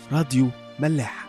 راديو ملاح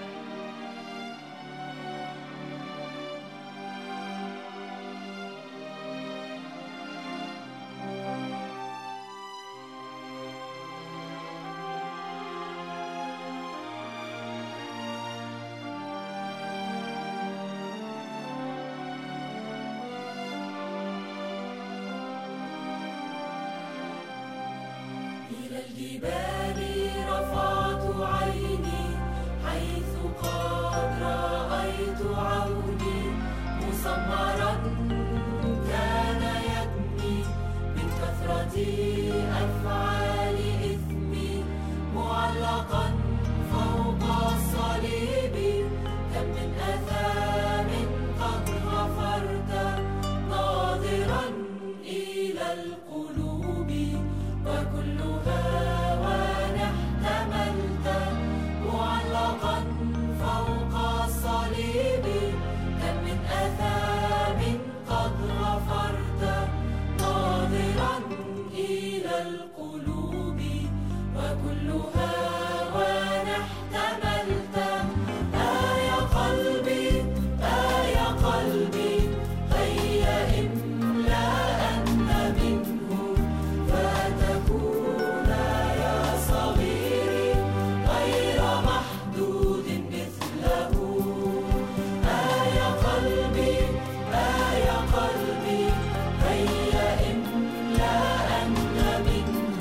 إلى الجبال رفعت عيني حيث قد رأيت عوني مسمرا كان يدني من كثرة أفعال إثمي معلقا فوق الصليب كم من أثام قد غفرت ناظرا إلى القلوب وكلها وانا احتملت معلقا فوق الصليب كم من أثام قد غفرت ناظرا إلى القلوب وكلها وانا احتملت آه يا قلبي آه يا قلبي هيا املأ أنت منه فتكون يا صغيري غير محدود مثله آه يا قلبي آه يا قلبي هيا املأ أنت منه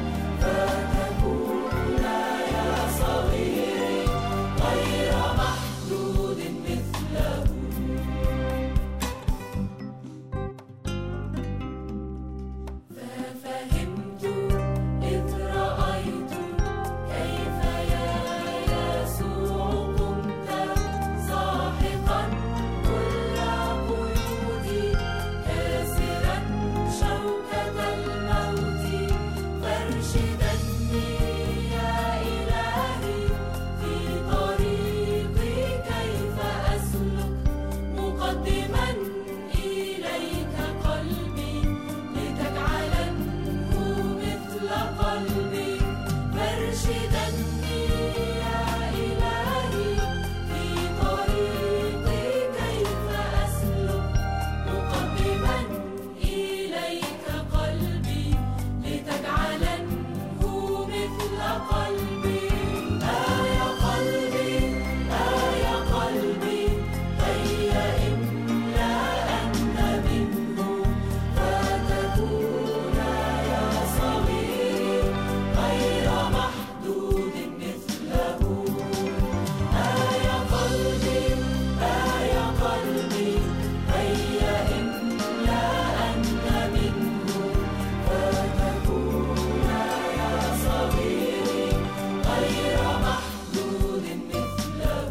فتكون يا صغيري غير محدود مثله ففهمت إذ رأيت كيف يا يسوع كنت ساحقا كل قيودي كاسرا شوكة الموت فارشدني يا إلهي في طريقي كيف أسلك مقدما إليك قلبي لتجعلنه مثل قلبي فارشدني يا إلهي في طريقي كيف أسلك مقدما إليك قلبي لتجعلنه مثل قلبي آه يا قلبي آه يا قلبي هيا املأ أنت منه فتكون يا صغيري غير محدود مثله آه يا قلبي آه يا قلبي هيا املأ أنت منه فتكون يا صغيري غير محدود مثله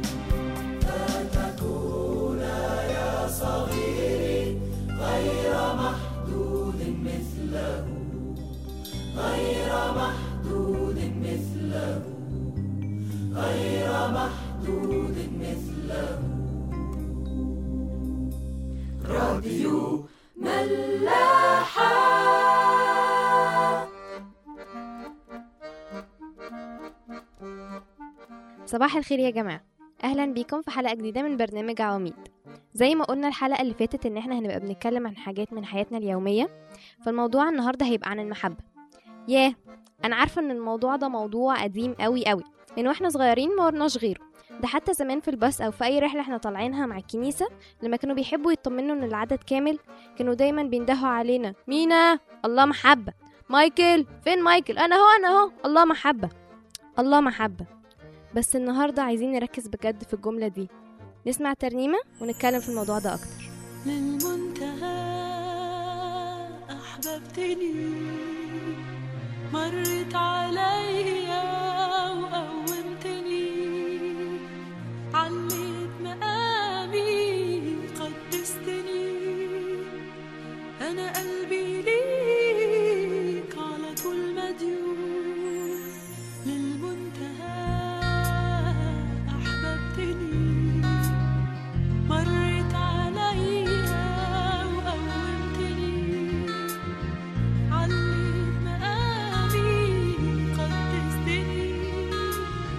فتكون يا صغيري غير محدود مثله غير محدود مثله غير محدود مثله راديو ملاحة صباح الخير يا جماعة أهلا بيكم في حلقة جديدة من برنامج عواميد زي ما قلنا الحلقة اللي فاتت إن احنا هنبقى بنتكلم عن حاجات من حياتنا اليومية فالموضوع النهاردة هيبقى عن المحبة ياه أنا عارفة إن الموضوع ده موضوع قديم قوي قوي من واحنا صغيرين ما ورناش غيره ده حتى زمان في الباص أو في أي رحلة احنا طالعينها مع الكنيسة لما كانوا بيحبوا يطمنوا إن العدد كامل كانوا دايما بيندهوا علينا مينا الله محبة مايكل فين مايكل أنا هو أنا هو الله محبة الله محبة بس النهاردة عايزين نركز بجد في الجملة دي نسمع ترنيمة ونتكلم في الموضوع ده أكتر للمنتهى أحببتني مرت عليا وقومتني عليت مقامي قدستني أنا قلبي ليك على طول مديون للمنتهى أحببتني مرت عليا وقومتني عليت مقامي قدستني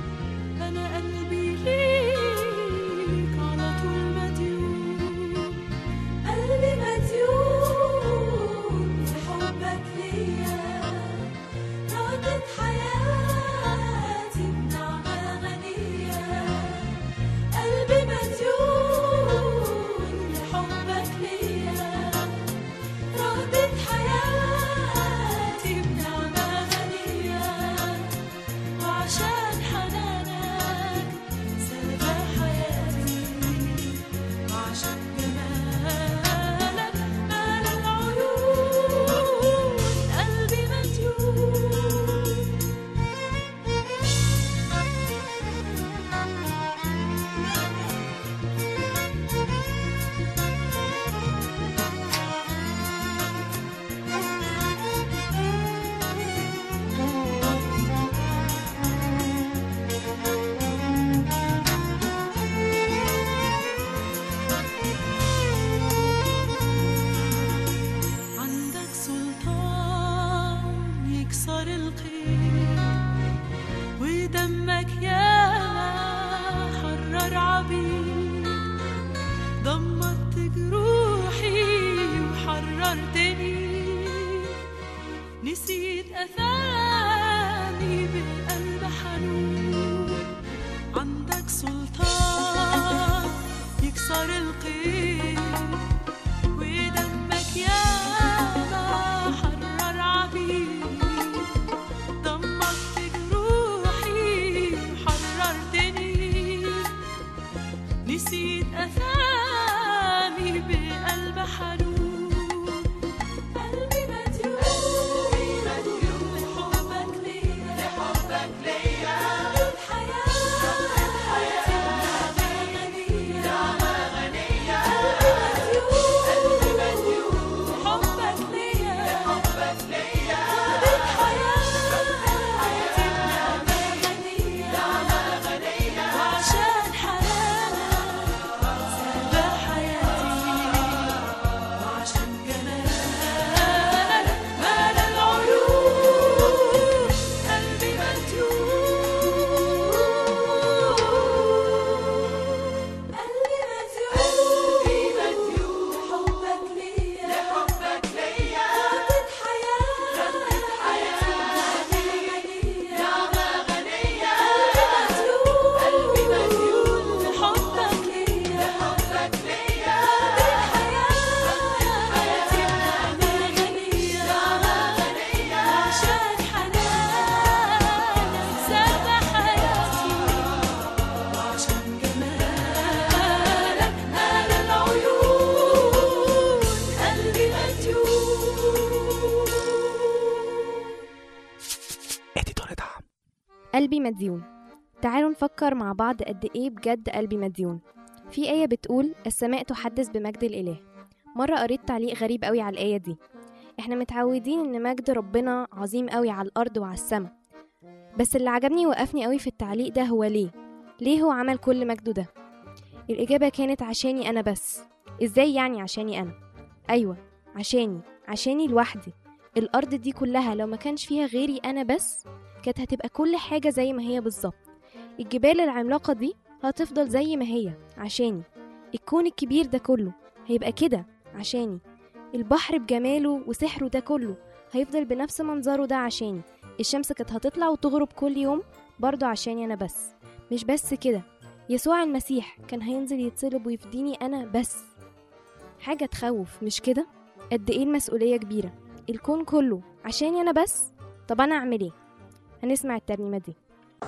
قلبي مديون تعالوا نفكر مع بعض قد ايه بجد قلبي مديون في آية بتقول السماء تحدث بمجد الإله مرة قريت تعليق غريب قوي على الآية دي احنا متعودين ان مجد ربنا عظيم قوي على الأرض وعلى السماء بس اللي عجبني وقفني قوي في التعليق ده هو ليه ليه هو عمل كل مجده ده الإجابة كانت عشاني أنا بس إزاي يعني عشاني أنا أيوة عشاني عشاني لوحدي الأرض دي كلها لو ما كانش فيها غيري أنا بس كانت هتبقى كل حاجة زي ما هي بالظبط الجبال العملاقة دي هتفضل زي ما هي عشاني الكون الكبير ده كله هيبقى كده عشاني البحر بجماله وسحره ده كله هيفضل بنفس منظره ده عشاني الشمس كانت هتطلع وتغرب كل يوم برضه عشاني أنا بس مش بس كده يسوع المسيح كان هينزل يتصلب ويفديني أنا بس حاجة تخوف مش كده؟ قد إيه المسؤولية كبيرة الكون كله عشاني أنا بس طب أنا أعمل إيه؟ هنسمع الترنيمة دي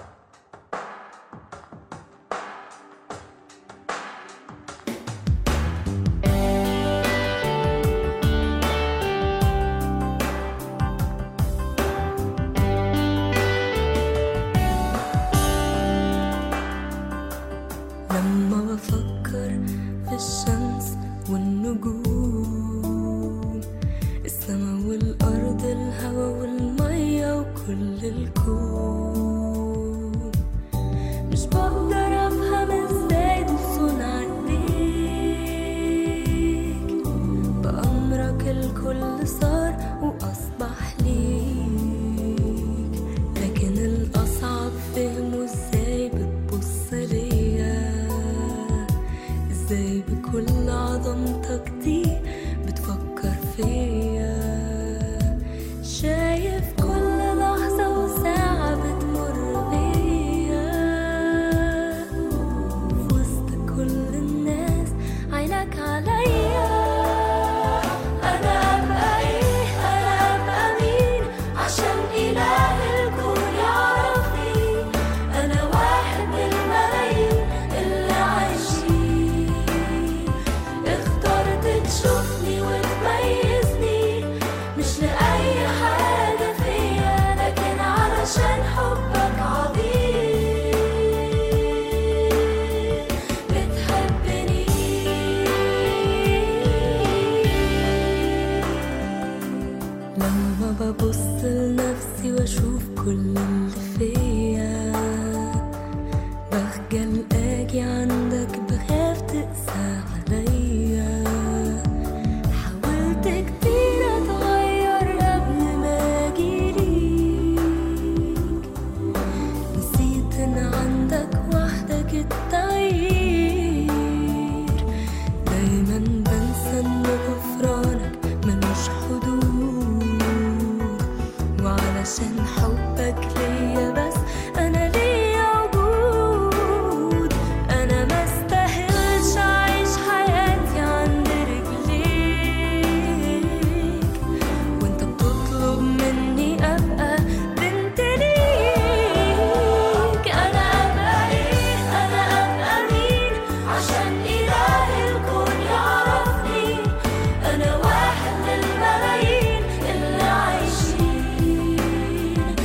لما بفكر في الشمس والنجوم السما والأرض الهوا والمية وكل الكون مش بقدر أفهم ازاي ده صنع ايديك بأمرك الكل صار وأصبح ليك لكن الأصعب فهمه ازاي بتبص ليا ازاي بكل عظمتك دي بتفكر فيا شايف كل لحظة وساعة بتمر بيا في وسط كل الناس عينك عليا أنا أبقى إيه أنا أبقى مين عشان إله الكون يعرفني أنا واحد من الملايين اللي عايشين اخترت تشوفني وتميزني مش لأي حاجة فيا لكن علشان حبك عظيم بتحبني لما ببص لنفسي واشوف كل اللي فيا بخجل اجي عندك بخاف تقسى عليا حاولت كتير اتغير قبل ما اجيليك نسيت ان عندك وحدك التغيير دايما بنسى ان غفرانك ملوش حدود وعلشان حبك ليا بس انا ليا وجود انا ما استاهلش اعيش حياتي عند رجليك وانت بتطلب مني ابقى بنت ليك انا ابقى ايه انا ابقى مين عشان اله الكون يعرفني انا واحد من الملايين اللي عايشين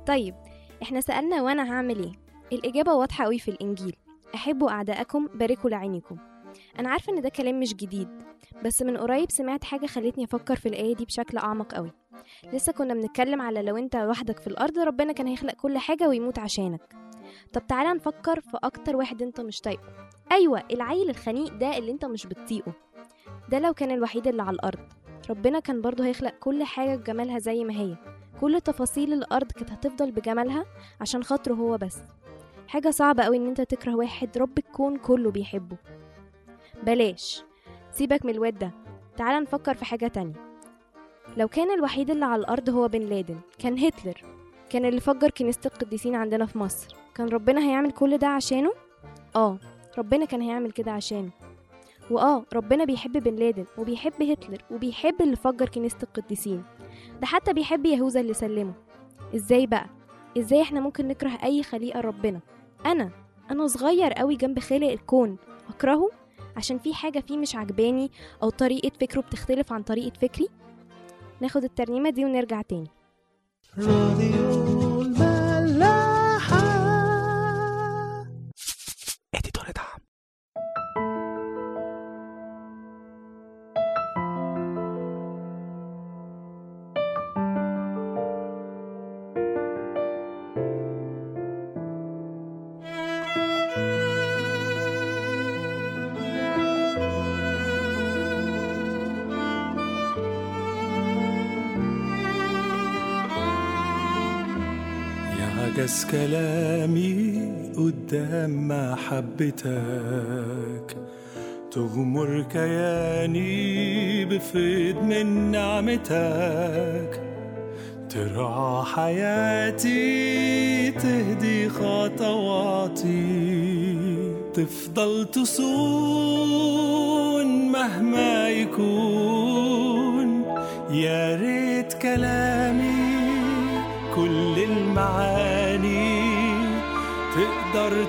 طيب احنا سألنا وانا هعمل ايه الإجابة واضحة قوي في الإنجيل أحبوا أعداءكم باركوا لعينكم أنا عارفة إن ده كلام مش جديد بس من قريب سمعت حاجة خلتني أفكر في الآية دي بشكل أعمق قوي لسه كنا بنتكلم على لو أنت لوحدك في الأرض ربنا كان هيخلق كل حاجة ويموت عشانك طب تعالى نفكر في أكتر واحد أنت مش طايقه أيوة العيل الخنيق ده اللي أنت مش بتطيقه ده لو كان الوحيد اللي على الأرض ربنا كان برضه هيخلق كل حاجة بجمالها زي ما هي كل تفاصيل الأرض كانت هتفضل بجمالها عشان خاطره هو بس حاجة صعبة قوي إن أنت تكره واحد رب الكون كله بيحبه بلاش سيبك من الواد ده تعال نفكر في حاجة تانية لو كان الوحيد اللي على الأرض هو بن لادن كان هتلر كان اللي فجر كنيسة القديسين عندنا في مصر كان ربنا هيعمل كل ده عشانه؟ آه ربنا كان هيعمل كده عشانه وآه ربنا بيحب بن لادن وبيحب هتلر وبيحب اللي فجر كنيسة القديسين ده حتى بيحب يهوذا اللي سلمه ازاي بقى ازاي احنا ممكن نكره اي خليقه ربنا انا انا صغير قوي جنب خالق الكون اكرهه عشان في حاجه فيه مش عجباني او طريقه فكره بتختلف عن طريقه فكري ناخد الترنيمه دي ونرجع تاني راديو الملاحة اديتور دعم يعجز كلامي قدام محبتك تغمر كياني بفيض من نعمتك ترعى حياتي تهدي خطواتي تفضل تصون مهما يكون يا ريت كلامي كل المعاني تقدر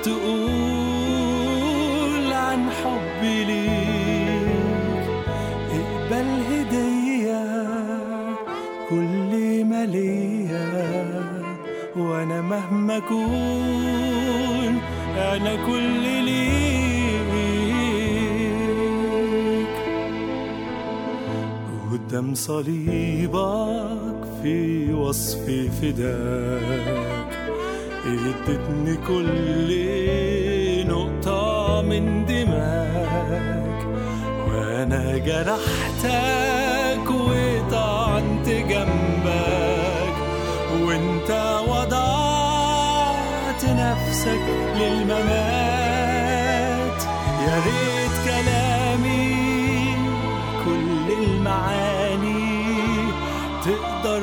تقول عن حبي ليك اقبل هدية كل ما ليا وانا مهما اكون انا كل ليك قدام صليبك في وصف فداك ادتني كل نقطة من دماك وانا جرحتك وطعنت جنبك وانت وضعت نفسك للممات يا ريت كلامي كل المعاني تقدر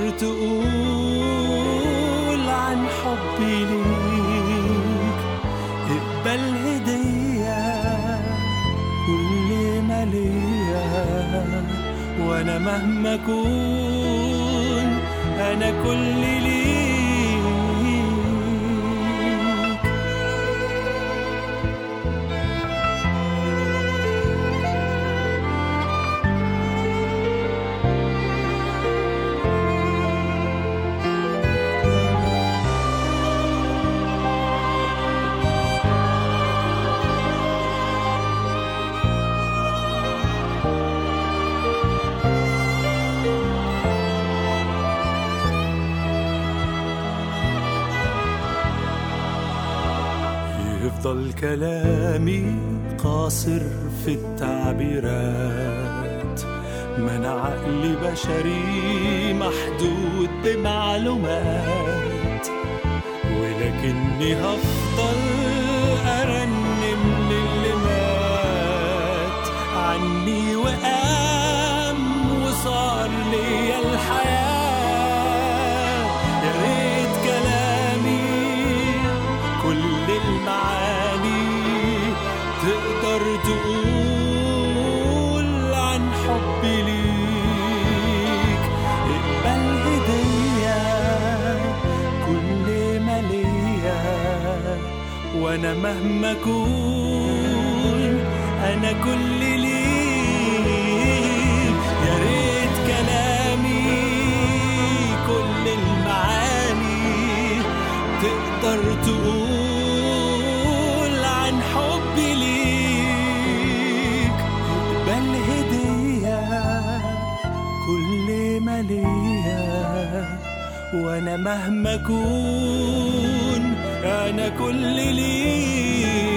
تقول عن حبي ليك اقبل هدية كل ما ليا وانا مهما اكون انا كل ليك يفضل كلامي قاصر في التعبيرات من عقل بشري محدود بمعلومات ولكني هفضل أرنم للي مات عني وقام وصار لي الحياة يا ريت كلامي كل المعاني تقدر تقول عن حبي ليك اقبل هدية كل ما ليا وانا مهما اكون انا كل ليك يا ريت كلامي كل المعاني وانا مهما اكون انا كل ليك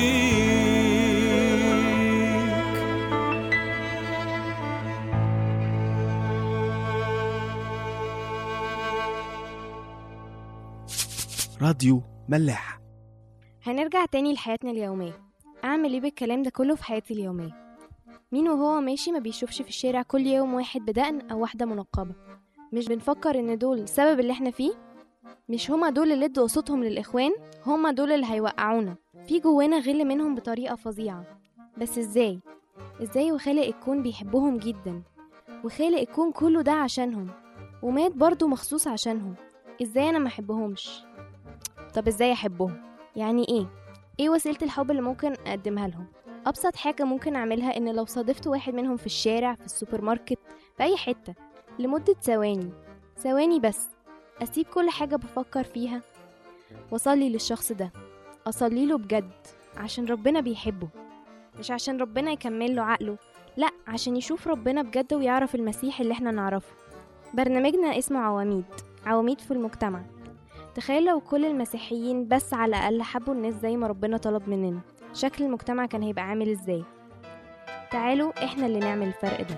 راديو ملاح هنرجع تاني لحياتنا اليومية أعمل إيه بالكلام ده كله في حياتي اليومية مين وهو ماشي ما بيشوفش في الشارع كل يوم واحد بدقن أو واحدة منقبة مش بنفكر إن دول السبب اللي احنا فيه مش هما دول اللي ادوا صوتهم للإخوان هما دول اللي هيوقعونا في جوانا غل منهم بطريقة فظيعة بس ازاي ازاي وخالق الكون بيحبهم جدا وخالق الكون كله ده عشانهم ومات برضو مخصوص عشانهم ازاي انا ما احبهمش طب ازاي احبهم يعني ايه ايه وسيله الحب اللي ممكن اقدمها لهم ابسط حاجه ممكن اعملها ان لو صادفت واحد منهم في الشارع في السوبر ماركت في اي حته لمده ثواني ثواني بس اسيب كل حاجه بفكر فيها واصلي للشخص ده اصلي له بجد عشان ربنا بيحبه مش عشان ربنا يكمل له عقله لا عشان يشوف ربنا بجد ويعرف المسيح اللي احنا نعرفه برنامجنا اسمه عواميد عواميد في المجتمع تخيل لو كل المسيحيين بس على الأقل حبوا الناس زي ما ربنا طلب مننا شكل المجتمع كان هيبقى عامل ازاي تعالوا احنا اللي نعمل الفرق ده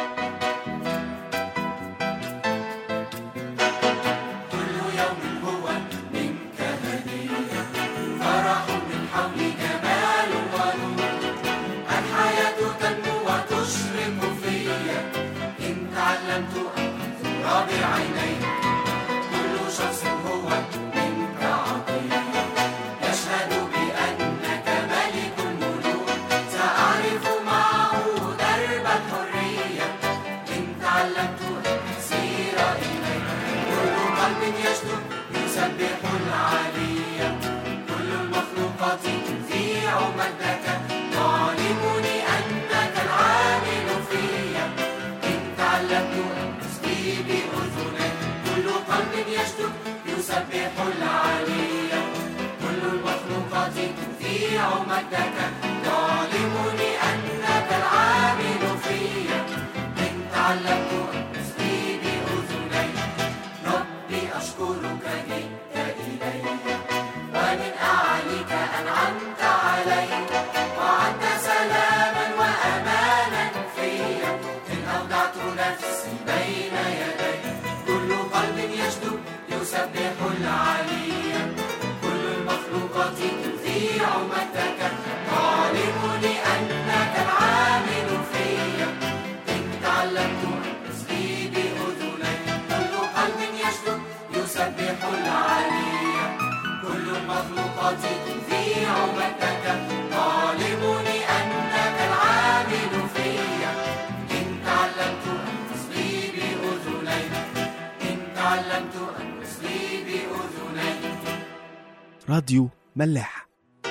الحياة تنمو وتشرق فيا إن تعلمت أن أنظر بعيني كل شخص هو منك عطية يشهد بأنك ملك الملوك سأعرف معه درب الحرية إن تعلمت أن أسير إليك كل قلب يشدو يسبح العلي كل المخلوقات تذيع مجدك تعلمني أنك العامل فيا إن تعلمت أن أسقي بأذني كل قلب يشدو يسبح العلي كل المخلوقات تذيع مجدك تعلمني أنك العامل فيا إن تعلمت أن أسقي بأذني ربي أشكرك جئت إلي ومن أعليك أنعمت علي وعدت سلاما وأمانا فيا إن أودعت نفسي بين يدي كل قلب يشدو يسبح العلي كل المخلوقات تذيع مجدك تعلمني أنك العامل فيا إن تعلمت أن أسقي بأذني كل قلب يشدو يسبح العلي كل المخلوقات تذيع مجدك تعلمني أنك العامل فيا إن تعلمت أن أصغي بأذني إن تعلمت أن أصغي بأذني راديو ملاح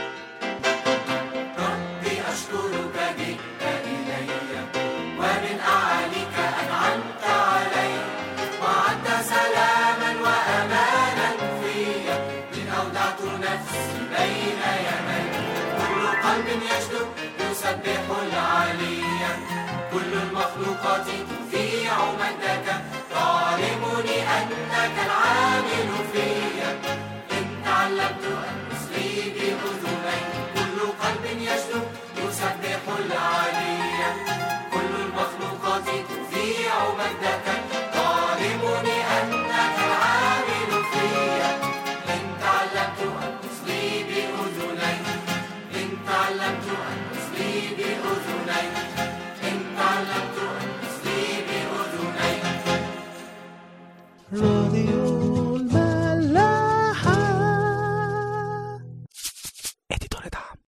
ربي أشكرك جئت إلي ومن أعليك أنعمت علي وعدت سلاما وأمانا فيا إن أودعت نفسي بين يدي كل قلب يشدو يسبح العلي كل المخلوقات تذيع مجدك تعلمني أنك العامل فيا إن تعلمت أن أصغي بأذني كل قلب يشدو يسبح العلي كل المخلوقات تذيع مجدك تعلمني أنك العامل فيا إن تعلمت أن أصغي بأذني إن تعلمت أن